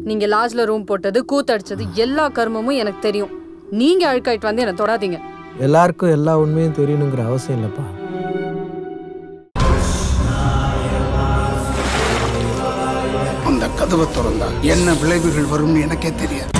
நீங்க லாட்ஜ்ல ரூம் போட்டது கூத்தடிச்சது எல்லா கர்மமும் எனக்கு தெரியும் நீங்க அழுக்காயிட்டு வந்து என்ன தொடாதீங்க எல்லாருக்கும் எல்லா உண்மையும் தெரியணுங்கிற அவசியம் இல்லைப்பா அந்த கதவை திறந்தா என்ன விளைவுகள் வரும்னு எனக்கே தெரியாது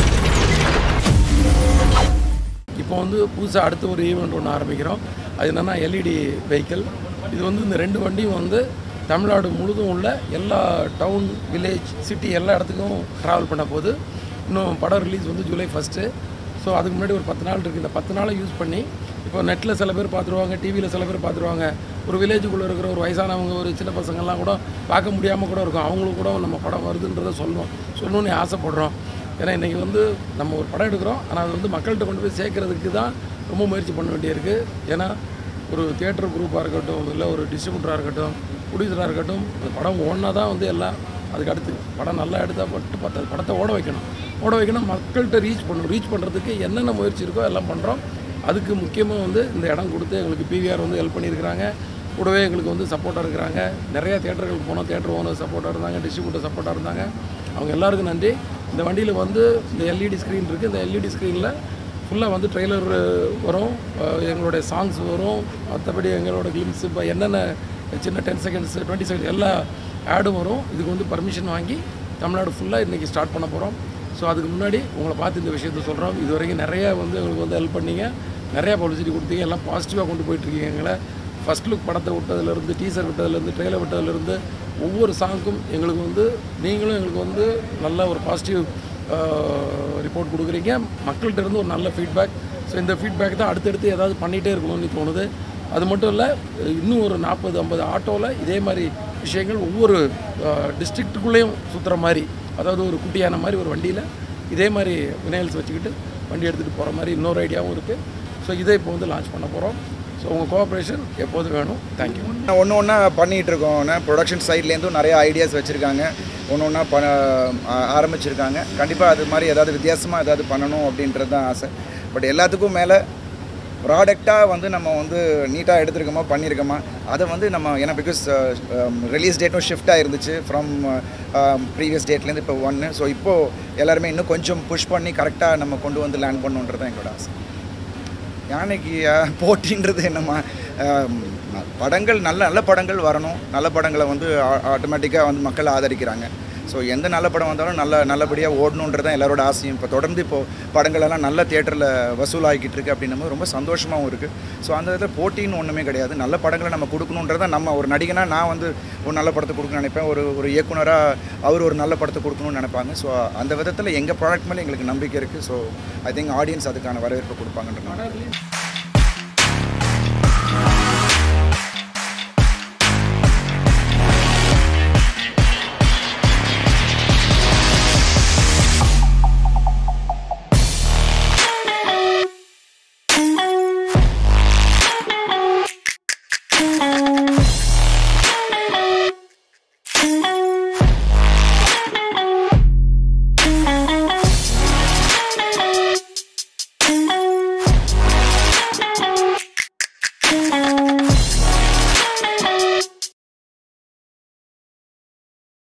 இப்போ வந்து புதுசாக அடுத்த ஒரு ஈவெண்ட் ஒன்று ஆரம்பிக்கிறோம் அது என்னென்னா எல்இடி வெஹிக்கிள் இது வந்து இந்த ரெண்டு வண்டியும் வந்து தமிழ்நாடு முழுதும் உள்ள எல்லா டவுன் வில்லேஜ் சிட்டி எல்லா இடத்துக்கும் ட்ராவல் பண்ண போது இன்னும் படம் ரிலீஸ் வந்து ஜூலை ஃபஸ்ட்டு ஸோ அதுக்கு முன்னாடி ஒரு பத்து நாள் இருக்குது இந்த பத்து நாளை யூஸ் பண்ணி இப்போ நெட்டில் சில பேர் பார்த்துருவாங்க டிவியில் சில பேர் பார்த்துருவாங்க ஒரு வில்லேஜுக்குள்ளே இருக்கிற ஒரு வயசானவங்க ஒரு சின்ன பசங்கள்லாம் கூட பார்க்க முடியாமல் கூட இருக்கும் அவங்களுக்கு கூட நம்ம படம் வருதுன்றதை சொல்லணும் சொல்லணும்னு ஆசைப்படுறோம் ஏன்னா இன்றைக்கி வந்து நம்ம ஒரு படம் எடுக்கிறோம் ஆனால் அது வந்து மக்கள்கிட்ட கொண்டு போய் சேர்க்கறதுக்கு தான் ரொம்ப முயற்சி பண்ண வேண்டியிருக்கு ஏன்னா ஒரு தியேட்டர் குரூப்பாக இருக்கட்டும் இல்லை ஒரு டிஸ்ட்ரிபியூட்டராக இருக்கட்டும் ப்ரொடியூசராக இருக்கட்டும் அந்த படம் ஓடினா தான் வந்து எல்லாம் அதுக்கு அடுத்து படம் நல்லா எடுத்தால் பட்டு பத்தாது படத்தை ஓட வைக்கணும் ஓட வைக்கணும் மக்கள்கிட்ட ரீச் பண்ணணும் ரீச் பண்ணுறதுக்கு என்னென்ன முயற்சி இருக்கோ எல்லாம் பண்ணுறோம் அதுக்கு முக்கியமாக வந்து இந்த இடம் கொடுத்து எங்களுக்கு பிவிஆர் வந்து ஹெல்ப் பண்ணியிருக்கிறாங்க கூடவே எங்களுக்கு வந்து சப்போர்ட்டாக இருக்கிறாங்க நிறைய தேட்டர்களுக்கு போனோம் தேட்டர் ஓனர் சப்போர்ட்டாக இருந்தாங்க டிஸ்ட்ரிபியூட்டர் சப்போர்ட்டாக இருந்தாங்க அவங்க எல்லாருக்கும் நன்றி இந்த வண்டியில் வந்து இந்த எல்இடி ஸ்க்ரீன் இருக்குது இந்த எல்இடி ஸ்க்ரீனில் ஃபுல்லாக வந்து ட்ரெய்லர் வரும் அஹ் எங்களுடைய சாங்ஸ் வரும் மற்றபடி எங்களோட கிளிம்ஸ் இப்போ என்னென்ன சின்ன டென் செகண்ட்ஸ் டுவெண்ட்டி செகண்ட்ஸ் எல்லா ஆடும் வரும் இதுக்கு வந்து பர்மிஷன் வாங்கி தமிழ்நாடு ஃபுல்லாக இன்றைக்கி ஸ்டார்ட் பண்ண போகிறோம் ஸோ அதுக்கு முன்னாடி உங்களை பார்த்து இந்த விஷயத்த சொல்கிறோம் இது வரைக்கும் நிறைய வந்து எங்களுக்கு வந்து ஹெல்ப் பண்ணீங்க நிறையா பப்ளிசிட்டி கொடுத்தீங்க எல்லாம் பாசிட்டிவாக கொண்டு போயிட்டுருக்கீங்க எங்களை ஃபஸ்ட் லுக் படத்தை விட்டதுலேருந்து டீசர் விட்டதுலேருந்து ட்ரெயிலர் விட்டதுலேருந்து ஒவ்வொரு சாங்க்கும் எங்களுக்கு வந்து நீங்களும் எங்களுக்கு வந்து நல்ல ஒரு பாசிட்டிவ் ரிப்போர்ட் கொடுக்குறீங்க மக்கள்கிட்ட இருந்து ஒரு நல்ல ஃபீட்பேக் ஸோ இந்த ஃபீட்பேக் தான் அடுத்தடுத்து ஏதாவது பண்ணிகிட்டே இருக்கணும்னு தோணுது அது மட்டும் இல்லை இன்னும் ஒரு நாற்பது ஐம்பது ஆட்டோவில் இதே மாதிரி விஷயங்கள் ஒவ்வொரு டிஸ்ட்ரிக்ட்டுக்குள்ளேயும் சுற்றுற மாதிரி அதாவது ஒரு குட்டியான மாதிரி ஒரு வண்டியில் இதே மாதிரி வினைல்ஸ் வச்சுக்கிட்டு வண்டி எடுத்துகிட்டு போகிற மாதிரி இன்னொரு ஐடியாவும் இருக்குது ஸோ இதை இப்போ வந்து லான்ச் பண்ண போகிறோம் ஸோ உங்கள் கோஆப்ரேஷன் எப்போதும் வேணும் தேங்க்யூ ஒன்று ஒன்றா பண்ணிகிட்டு இருக்கோம் ப்ரொடக்ஷன் சைட்லேருந்தும் நிறைய ஐடியாஸ் வச்சுருக்காங்க ஒன்று ஒன்றா ப ஆ- ஆரம்பிச்சிருக்காங்க கண்டிப்பாக அது மாதிரி ஏதாவது வித்தியாசமாக ஏதாவது பண்ணணும் அப்படின்றது தான் ஆசை பட் எல்லாத்துக்கும் மேலே ப்ராடக்டாக வந்து நம்ம வந்து நீட்டாக எடுத்திருக்கோமா பண்ணியிருக்கோமா அதை வந்து நம்ம ஏன்னா பிகாஸ் ரிலீஸ் டேட்டும் ஷிஃப்ட் ஆயிருந்துச்சு ஃப்ரம் ப்ரீவியஸ் டேட்லேருந்து இப்போ ஒன்று ஸோ இப்போது எல்லாருமே இன்னும் கொஞ்சம் புஷ் பண்ணி கரெக்டாக நம்ம கொண்டு வந்து லேண்ட் பண்ணுன்றது தான் எங்களோட ஆசை யானைக்கு அஹ், போட்டின்றது என்னம்மா அஹ், படங்கள் நல்ல நல்ல படங்கள் வரணும் நல்ல படங்களை வந்து ஆட்டோமேட்டிக்காக வந்து மக்கள் ஆதரிக்கிறாங்க ஸோ எந்த நல்ல படம் வந்தாலும் நல்ல நல்லபடியாக ஓடணுன்றது தான் எல்லாரோட ஆசையும் இப்போ தொடர்ந்து இப்போது படங்களெல்லாம் நல்ல தேட்டரில் வசூலாகிக்கிட்டு இருக்கு அப்படின்னும் போது ரொம்ப சந்தோஷமாகவும் இருக்குது ஸோ அந்த இதில் போட்டின்னு ஒன்றுமே கிடையாது நல்ல படங்களை நம்ம கொடுக்கணுன்றதை நம்ம ஒரு நடிகனாக நான் வந்து ஒரு நல்ல படத்தை கொடுக்கணும்னு நினைப்பேன் ஒரு ஒரு இயக்குனராக அவர் ஒரு நல்ல படத்தை கொடுக்கணும்னு நினைப்பாங்க ஸோ அந்த விதத்தில் எங்கள் ப்ராடக்ட் மேலே எங்களுக்கு நம்பிக்கை இருக்குது ஸோ ஐ திங்க் ஆடியன்ஸ் அதுக்கான வரவேற்பு கொடுப்பாங்கன்ற நம்பிக்கை.